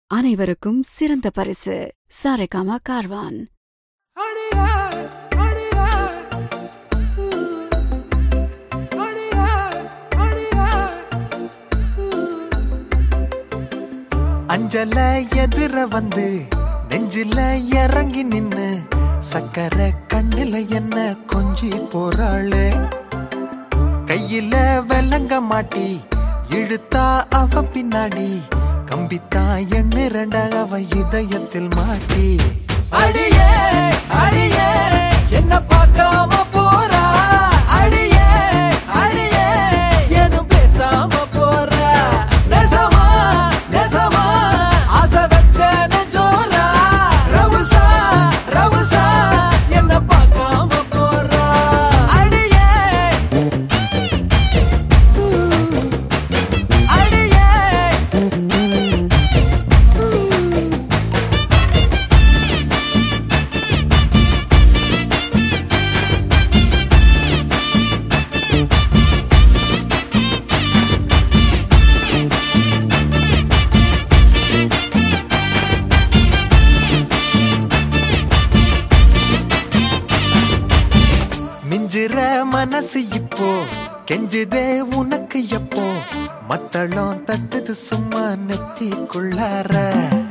அனைவருக்கும் சிறந்த பரிசு சாரேகாமா கார்வான் அஞ்சல எதிர வந்து நெஞ்சில இறங்கி நின்னு சக்கர கண்ணில என்ன கொஞ்சி போறாளே கையில வெள்ளங்க மாட்டி இழுத்தா அவ பின்னாடி கம்பித்தா எண்ணு ரெண்ட அவ இதயத்தில் மாட்டி அடியே அடியே என்ன பார்க்காம போறா அடியே அடியே எதுவும் பேசாம போறா நெசமா நெசமா ஆசை வச்ச நெஞ்சோரா ரவுசா ரவுசா என்ன பார்க்காம போறா அடியே அடியே மிஞ்சிற மனசு இப்போ கெஞ்சுதே உனக்கு எப்போ மத்தளம் தட்டுது சும்மா நெத்திக்குள்ளார